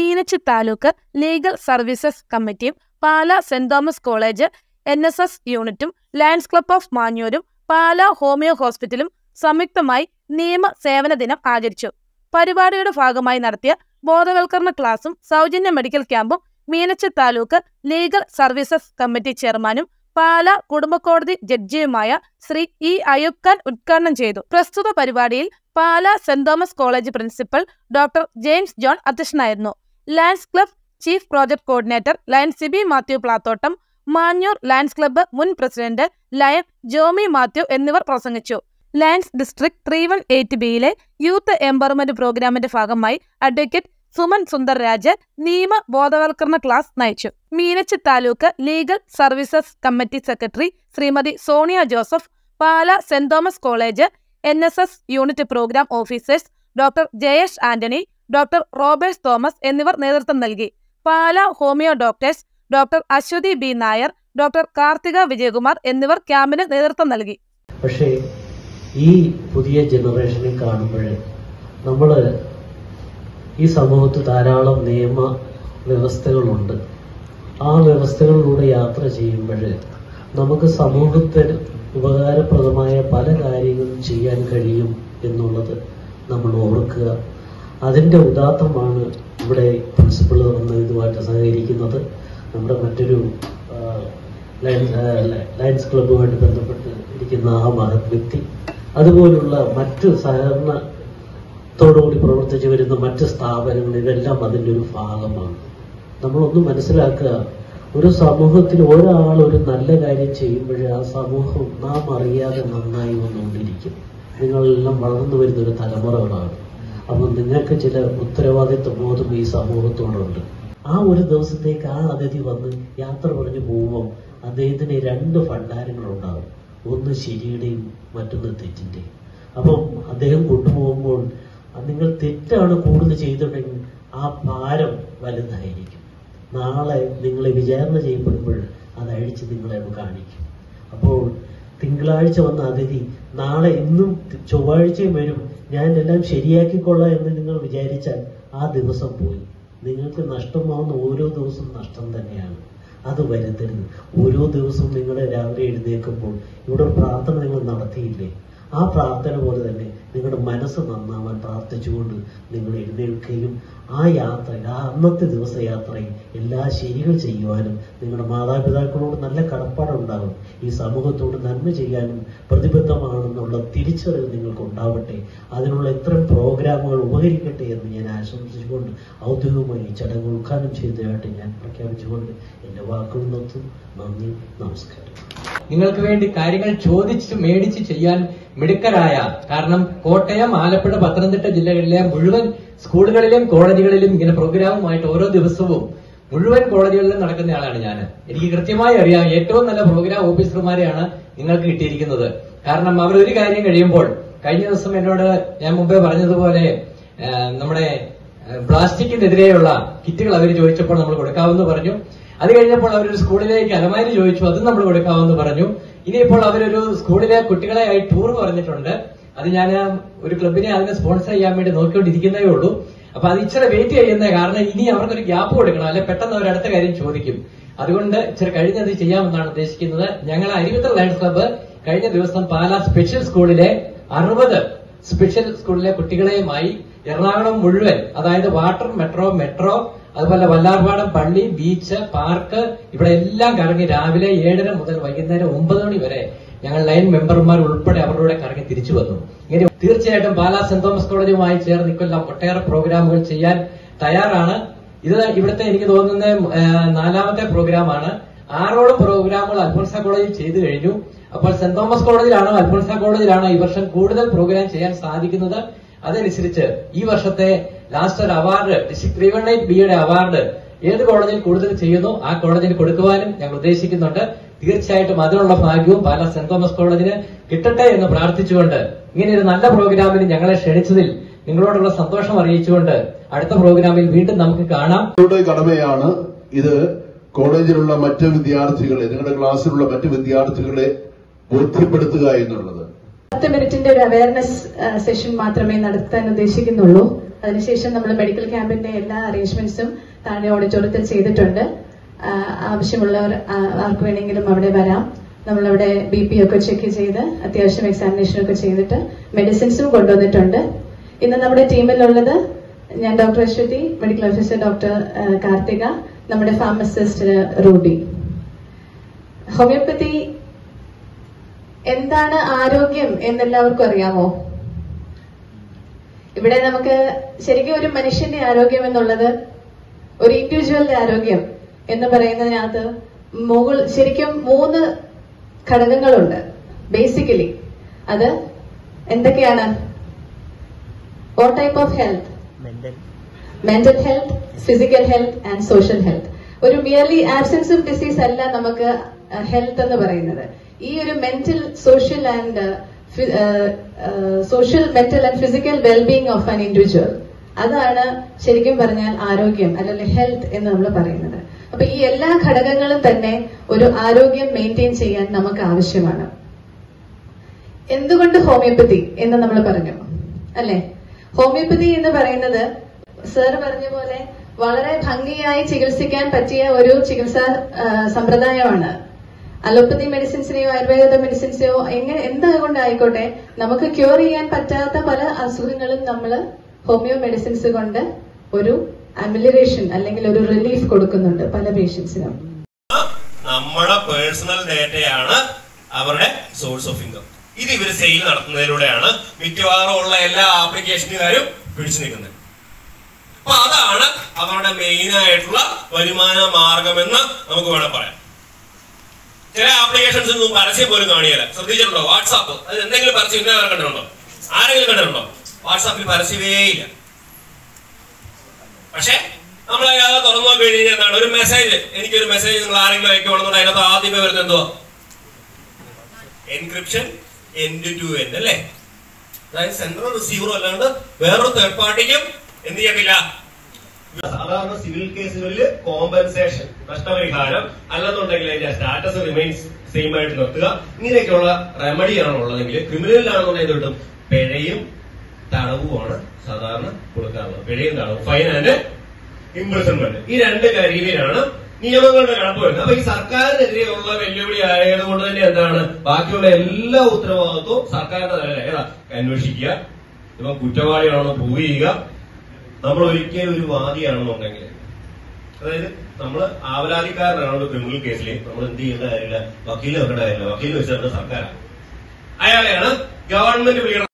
Meenachi taluk legal services കമ്മിറ്റിയും Pala Saint Thomas college N S S യൂണിറ്റും Lions club of മാഞ്ഞൂരും Pala homeo ഹോസ്പിറ്റലും സംയുക്തമായി നിയമ സേവന ദിനം ആചരിച്ചു പരിപാടിയുടെ ഭാഗമായി നടത്തിയ ബോധവൽക്കരണ ക്ലാസും സൗജന്യ മെഡിക്കൽ ക്യാമ്പും Meenachi taluk legal services committee ചെയർമാനും പാല കുടുംബക്കോടതി ജഡ്ജിയുമായ ശ്രീ ഇ അയൂബ് ഖാൻ ഉദ്ഘാടനം ചെയ്തു പ്രസ്തുത പരിപാടിയിൽ Pala Saint Thomas college principal doctor James John അധ്യക്ഷനായിരുന്നു Lions club chief project coordinator lion Siby Mathew Plathottam Manjoor Lions club മുൻ പ്രസിഡന്റ് ലയൺ ജോമി മാത്യു എന്നിവർ പ്രസംഗിച്ചു Lions district three one eight ബിയിലെ യൂത്ത് എംപവർമെന്റ് പ്രോഗ്രാമിന്റെ ഭാഗമായി അഡ്വക്കേറ്റ് സുമൻ സുന്ദർ രാജ് നിയമ ബോധവൽക്കരണ ക്ലാസ് നയിച്ചു Meenachi taluk legal services committee secretary Shrimati Sonia Joseph Pala Saint Thomas college N S S unit programme officers doctor Jayesh Antony doctor Roberts Thomas എന്നിവർ നേതൃത്വം നൽകി Pala homeo doctors doctor Aswathy B Nair doctor Karthika Vijayakumar എന്നിവർ ക്യാമ്പിന് നേതൃത്വം നൽകി പക്ഷേ ഈ പുതിയ ജനറേഷനെ കാണുമ്പോൾ നമ്മൾ ഈ സമൂഹത്ത് ധാരാളം നിയമ വ്യവസ്ഥകളുണ്ട് ആ വ്യവസ്ഥകളിലൂടെ യാത്ര ചെയ്യുമ്പോൾ നമുക്ക് സമൂഹത്തിന് ഉപകാരപ്രദമായ പല കാര്യങ്ങളും ചെയ്യാൻ കഴിയും എന്നുള്ളത് നമ്മൾ ഓർക്കുക അതിൻ്റെ ഉദാത്തമാണ് ഇവിടെ പ്രിൻസിപ്പൾ വന്ന് ഇതുമായിട്ട് സഹകരിക്കുന്നത് നമ്മുടെ മറ്റൊരു ആ, ലയൺസ് ആ, ല- ലയൺസ് ക്ലബ്ബുമായിട്ട് ബന്ധപ്പെട്ട് ഇരിക്കുന്ന ആ മഹത് വ്യക്തി അതുപോലുള്ള മറ്റ് സഹകരണത്തോടുകൂടി പ്രവർത്തിച്ചു വരുന്ന മറ്റ് സ്ഥാപനങ്ങൾ ഇതെല്ലാം അതിൻ്റെ ഒരു ഭാഗമാണ് നമ്മളൊന്ന് മനസ്സിലാക്കുക ഒരു സമൂഹത്തിൽ ഒരാൾ ഒരു നല്ല കാര്യം ചെയ്യുമ്പോഴേ ആ സമൂഹം നാം അറിയാതെ നന്നായി വന്നുകൊണ്ടിരിക്കും നിങ്ങളെല്ലാം വളർന്നു വരുന്ന ഒരു തലമുറകളാണ് അപ്പോൾ നിങ്ങൾക്ക് ചില ഉത്തരവാദിത്വ ബോധം ഈ സമൂഹത്തോടുണ്ട് ആ ഒരു ദിവസത്തേക്ക് ആ അതിഥി വന്ന് യാത്ര പറഞ്ഞു പോകുമ്പം അദ്ദേഹത്തിന് രണ്ട് ഭണ്ഡാരങ്ങളുണ്ടാവും ഒന്ന് ശരിയുടെയും മറ്റൊന്ന് തെറ്റിന്റെയും അപ്പം അദ്ദേഹം കൊണ്ടുപോകുമ്പോൾ അത് നിങ്ങൾ തെറ്റാണ് കൂടുതൽ ചെയ്തിട്ടുണ്ടെങ്കിൽ ആ ഭാരം വലുതായിരിക്കും നാളെ നിങ്ങളെ വിചാരണ ചെയ്യപ്പെടുമ്പോൾ അത് അഴിച്ച് നിങ്ങളെ അത് കാണിക്കും അപ്പോൾ തിങ്കളാഴ്ച വന്ന അതിഥി നാളെ ഇന്നും തി- ചൊവ്വാഴ്ചയും വരും ഞാൻ എല്ലാം ശരിയാക്കിക്കൊള്ളാം എന്ന് നിങ്ങൾ വിചാരിച്ചാൽ ആ ദിവസം പോയി നിങ്ങൾക്ക് നഷ്ടമാവുന്ന ഓരോ ദിവസവും നഷ്ടം തന്നെയാണ് അത് വരുത്തരുത് ഓരോ ദിവസവും നിങ്ങൾ രാവിലെ എഴുന്നേൽക്കുമ്പോൾ ഇവിടെ ഒരു പ്രാർത്ഥന നിങ്ങൾ നടത്തിയില്ലേ ആ പ്രാർത്ഥന പോലെ തന്നെ നിങ്ങളുടെ മനസ്സ് നന്നാവാൻ പ്രാർത്ഥിച്ചുകൊണ്ട് നിങ്ങൾ എഴുന്നേൽക്കുകയും ആ യാത്രയിൽ ആ അന്നത്തെ ദിവസ യാത്രയിൽ എല്ലാ ശരികൾ ചെയ്യുവാനും നിങ്ങളുടെ മാതാപിതാക്കളോട് നല്ല കടപ്പാടുണ്ടാകും ഈ സമൂഹത്തോട് നന്മ ചെയ്യാനും പ്രതിബദ്ധമാണെന്നുള്ള തിരിച്ചറിവ് നിങ്ങൾക്ക് ഉണ്ടാവട്ടെ അതിനുള്ള ഇത്തരം പ്രോഗ്രാമുകൾ ഉപകരിക്കട്ടെ എന്ന് ഞാൻ ആശംസിച്ചുകൊണ്ട് ഔദ്യോഗികമായി ഈ ചടങ്ങ് ഉദ്ഘാടനം ചെയ്തതായിട്ട് ഞാൻ പ്രഖ്യാപിച്ചുകൊണ്ട് എൻ്റെ വാക്കുകൾ നിർത്തുന്നു നന്ദി നമസ്കാരം നിങ്ങൾക്ക് വേണ്ടി കാര്യങ്ങൾ ചോദിച്ച് മേടിച്ച് ചെയ്യാൻ മിടുക്കരായ കാരണം കോട്ടയം ആലപ്പുഴ പത്തനംതിട്ട ജില്ലകളിലെ മുഴുവൻ സ്കൂളുകളിലും കോളേജുകളിലും ഇങ്ങനെ പ്രോഗ്രാമുമായിട്ട് ഓരോ ദിവസവും മുഴുവൻ കോളേജുകളിലും നടക്കുന്ന ആളാണ് ഞാൻ എനിക്ക് കൃത്യമായി അറിയാം ഏറ്റവും നല്ല പ്രോഗ്രാം ഓഫീസർമാരെയാണ് നിങ്ങൾക്ക് കിട്ടിയിരിക്കുന്നത് കാരണം അവർ ഒരു കാര്യം കഴിയുമ്പോൾ കഴിഞ്ഞ ദിവസം എന്നോട് ഞാൻ മുമ്പേ പറഞ്ഞതുപോലെ ആ, നമ്മുടെ ആ, പ്ലാസ്റ്റിക്കിനെതിരെയുള്ള കിറ്റുകൾ അവർ ചോദിച്ചപ്പോൾ നമ്മൾ കൊടുക്കാമെന്ന് പറഞ്ഞു അത് കഴിഞ്ഞപ്പോൾ അവരൊരു സ്കൂളിലേക്ക് അലമാരി ചോദിച്ചു അതും നമ്മൾ കൊടുക്കാമെന്ന് പറഞ്ഞു ഇനിയിപ്പോൾ അവരൊരു സ്കൂളിലെ കുട്ടികളെ ആയി ടൂർ പറഞ്ഞിട്ടുണ്ട് അത് ഞാൻ ഒരു ക്ലബിനെ അതിനെ സ്പോൺസർ ചെയ്യാൻ വേണ്ടി നോക്കിക്കൊണ്ടിരിക്കുന്നേ ഉള്ളൂ അപ്പൊ അത് ഇച്ചിരി വെയിറ്റ് ചെയ്യുന്ന കാരണം ഇനി അവർക്കൊരു ഗ്യാപ്പ് കൊടുക്കണം അല്ലെ പെട്ടെന്ന് അവർ അടുത്ത കാര്യം ചോദിക്കും അതുകൊണ്ട് ഇച്ചിരി കഴിഞ്ഞത് ചെയ്യാമെന്നാണ് ഉദ്ദേശിക്കുന്നത് ഞങ്ങൾ അരിവിത്തർ ലയൺസ് ക്ലബ്ബ് കഴിഞ്ഞ ദിവസം പാലാ സ്പെഷ്യൽ സ്കൂളിലെ അറുപത് സ്പെഷ്യൽ സ്കൂളിലെ കുട്ടികളെയുമായി എറണാകുളം മുഴുവൻ അതായത് വാട്ടർ മെട്രോ മെട്രോ അതുപോലെ വല്ലാർപാടം പള്ളി ബീച്ച് പാർക്ക് ഇവിടെ എല്ലാം കറങ്ങി രാവിലെ ഏഴര മുതൽ വൈകുന്നേരം ഒമ്പത് മണി വരെ ഞങ്ങൾ ലൈൻ മെമ്പർമാർ ഉൾപ്പെടെ അവരുടെ കറങ്ങി തിരിച്ചു വന്നു ഇങ്ങനെ തീർച്ചയായിട്ടും പാലാ സെന്റ് തോമസ് കോളേജുമായി ചേർന്ന് ഇക്കൊല്ലം ഒട്ടേറെ പ്രോഗ്രാമുകൾ ചെയ്യാൻ തയ്യാറാണ് ഇത് ഇവിടുത്തെ എനിക്ക് തോന്നുന്ന ആ, നാലാമത്തെ പ്രോഗ്രാമാണ് ആറോളം പ്രോഗ്രാമുകൾ അൽഫോൺസ കോളേജിൽ ചെയ്തു കഴിഞ്ഞു അപ്പോൾ സെന്റ് തോമസ് കോളേജിലാണോ അൽഫോൺസ കോളേജിലാണോ ഈ വർഷം കൂടുതൽ പ്രോഗ്രാം ചെയ്യാൻ സാധിക്കുന്നത് അതനുസരിച്ച് ഈ വർഷത്തെ ലാസ്റ്റ് ഒരു award district three one eight ബിയുടെ അവാർഡ് ഏത് കോളേജിൽ കൂടുതൽ ചെയ്യുന്നു ആ കോളേജിന് കൊടുക്കുവാനും ഞങ്ങൾ ഉദ്ദേശിക്കുന്നുണ്ട് തീർച്ചയായിട്ടും അതിനുള്ള ഭാഗ്യവും പാലാ സെന്റ് തോമസ് കോളേജിന് കിട്ടട്ടെ എന്ന് പ്രാർത്ഥിച്ചുകൊണ്ട് ഇങ്ങനെ ഒരു നല്ല പ്രോഗ്രാമിന് ഞങ്ങളെ ക്ഷണിച്ചതിൽ നിങ്ങളോടുള്ള സന്തോഷം അറിയിച്ചുകൊണ്ട് അടുത്ത പ്രോഗ്രാമിൽ വീണ്ടും നമുക്ക് കാണാം നിങ്ങളുടെ കടമയാണ് ഇത് കോളേജിലുള്ള മറ്റ് വിദ്യാർത്ഥികളെ നിങ്ങളുടെ ക്ലാസ്സിലുള്ള മറ്റ് വിദ്യാർത്ഥികളെ ബോധ്യപ്പെടുത്തുക എന്നുള്ളത് പത്ത് മിനിറ്റിന്റെ ഒരു അവയർനെസ് സെഷൻ മാത്രമേ നടത്താൻ ഉദ്ദേശിക്കുന്നുള്ളൂ അതിനുശേഷം നമ്മൾ മെഡിക്കൽ ക്യാമ്പിന്റെ എല്ലാ അറേഞ്ച്മെന്റ്സും താഴെ ഓഡിറ്റോറിയത്തിൽ ചെയ്തിട്ടുണ്ട് ആ, ആവശ്യമുള്ളവർ ആ, ആർക്ക് വേണമെങ്കിലും അവിടെ വരാം നമ്മളവിടെ ബി പി ഒക്കെ ചെക്ക് ചെയ്ത് അത്യാവശ്യം എക്സാമിനേഷൻ ഒക്കെ ചെയ്തിട്ട് മെഡിസിൻസും കൊണ്ടുവന്നിട്ടുണ്ട് ഇന്ന് നമ്മുടെ ടീമിലുള്ളത് ഞാൻ doctor Aswathy medical officer doctor ആ, കാർത്തിക നമ്മുടെ ഫാർമസിസ്റ്റ് റൂബി ഹോമിയോപ്പതി എന്താണ് ആരോഗ്യം എന്നെല്ലാവർക്കും അറിയാമോ ഇവിടെ നമുക്ക് ശരിക്കും ഒരു മനുഷ്യന്റെ ആരോഗ്യം എന്നുള്ളത് ഒരു ഇൻഡിവിജ്വലിന്റെ ആരോഗ്യം എന്ന് പറയുന്നതിനകത്ത് മുകൾ ശരിക്കും മൂന്ന് ഘടകങ്ങളുണ്ട് ബേസിക്കലി അത് എന്തൊക്കെയാണ് what type of health mental health physical health and social health ഒരു മിയർലി ആബ്സെൻസ് ഓഫ് ഡിസീസ് അല്ല നമുക്ക് ഹെൽത്ത് എന്ന് പറയുന്നത് ഈ ഒരു mental social and social mental and physical wellbeing of an individual അതാണ് ശരിക്കും പറഞ്ഞാൽ ആരോഗ്യം അല്ലെങ്കിൽ ഹെൽത്ത് എന്ന് നമ്മൾ പറയുന്നത് അപ്പൊ ഈ എല്ലാ ഘടകങ്ങളും തന്നെ ഒരു ആരോഗ്യം മെയിൻറ്റെയിൻ ചെയ്യാൻ നമുക്ക് ആവശ്യമാണ് എന്തുകൊണ്ട് ഹോമിയോപ്പതി എന്ന് നമ്മൾ പറഞ്ഞു അല്ലെ ഹോമിയോപ്പതി എന്ന് പറയുന്നത് സർ പറഞ്ഞ പോലെ വളരെ ഭംഗിയായി ചികിത്സിക്കാൻ പറ്റിയ ഒരു ചികിത്സാ ആ, സമ്പ്രദായമാണ് അലോപ്പതി മെഡിസിൻസിനെയോ ആയുർവേദ മെഡിസിൻസിനെയോ എങ്ങനെ എന്തുകൊണ്ടായിക്കോട്ടെ നമുക്ക് ക്യൂർ ചെയ്യാൻ പറ്റാത്ത പല അസുഖങ്ങളും നമ്മൾ ഹോമിയോ മെഡിസിൻസ് കൊണ്ട് ഒരു അമിലറേഷൻ അല്ലെങ്കിൽ ഒരു റിലീഫ് കൊടുക്കുന്നുണ്ട് പല പേഷ്യൻസിനും നമ്മുടെ പേഴ്സണൽ ഡേറ്റയാണ് അവരുടെ സോഴ്സ് ഓഫ് ഇൻകം ഇത് ഇവർ സെയിൽ നടത്തുന്നതിലൂടെയാണ് മിക്കവാറും ഉള്ള എല്ലാ ആപ്ലിക്കേഷനുകാരും പിടിച്ചു നിൽക്കുന്നത് അപ്പൊ അതാണ് അവരുടെ മെയിൻ ആയിട്ടുള്ള വരുമാന മാർഗമെന്ന് നമുക്ക് വേണം പറയാം ചില ആപ്ലിക്കേഷൻസ് ഒന്നും പരസ്യം പോലും കാണിയല്ല ശ്രദ്ധിച്ചിട്ടുണ്ടോ വാട്സാപ്പ് അത് എന്തെങ്കിലും പരസ്യം ഇന്നേ വരെ കണ്ടിട്ടുണ്ടോ ആരെങ്കിലും കണ്ടിട്ടുണ്ടോ വാട്സാപ്പിൽ പരസ്യമേ ഇല്ല പക്ഷെ നമ്മൾ അത് തുറന്നു നോക്കി കഴിഞ്ഞാൽ എന്താണ് ഒരു മെസ്സേജ് എനിക്കൊരു മെസ്സേജ് നിങ്ങൾ ആരെങ്കിലും അയക്കുവാണെന്നുണ്ട് അതിനകത്ത് ആദ്യമേ വരുന്നത് എന്തുവാ എൻക്രിപ്ഷൻ എൻഡ് ടു എൻഡ് അല്ലേ അതായത് സെൻട്രൽ റിസീവറും അല്ലാണ്ട് വേറൊരു തേർഡ് പാർട്ടിക്കും എന്ത് ചെയ്യത്തില്ല സാധാരണ സിവിൽ കേസുകളിൽ കോമ്പൻസേഷൻ നഷ്ടപരിഹാരം അല്ലെന്നുണ്ടെങ്കിൽ അതിന്റെ സ്റ്റാറ്റസ് റിമൈൻസ് സെയിം ആയിട്ട് നിർത്തുക ഇങ്ങനെയൊക്കെയുള്ള റെമഡി ആണ് ഉള്ളതെങ്കിൽ ക്രിമിനലിലാണെന്നുണ്ടെങ്കിൽ എന്ത് കിട്ടും പിഴയും തടവുമാണ് സാധാരണ കൊടുക്കാറുള്ളത് പിഴയും തടവും ഫൈൻ ആൻഡ് ഇംപ്രസൺമെന്റ് ഈ രണ്ട് കരിയിലാണ് നിയമങ്ങളുടെ കടപ്പ് വരുന്നത് അപ്പൊ ഈ സർക്കാരിനെതിരെയുള്ള വെല്ലുവിളി ആയതുകൊണ്ട് തന്നെ എന്താണ് ബാക്കിയുള്ള എല്ലാ ഉത്തരവാദിത്വവും സർക്കാരിന്റെ തലയിൽ ഏതാ അന്വേഷിക്കുക ഇപ്പൊ കുറ്റവാളിയാണെന്ന് പ്രൂവ് ചെയ്യുക നമ്മൾ ഒരിക്കലും ഒരു വാദിയാണെന്നുണ്ടെങ്കിൽ അതായത് നമ്മൾ ആവലാതിക്കാരനാണ് ഒരു ക്രിമിനൽ കേസിൽ നമ്മൾ എന്ത് ചെയ്യേണ്ട കാര്യമില്ല വക്കീലിനെ വെക്കേണ്ട കാര്യമില്ല വക്കീലിന് വെച്ചിട്ട് സർക്കാരാണ് അയാളെയാണ് ഗവൺമെന്റ് വിളിക്കണം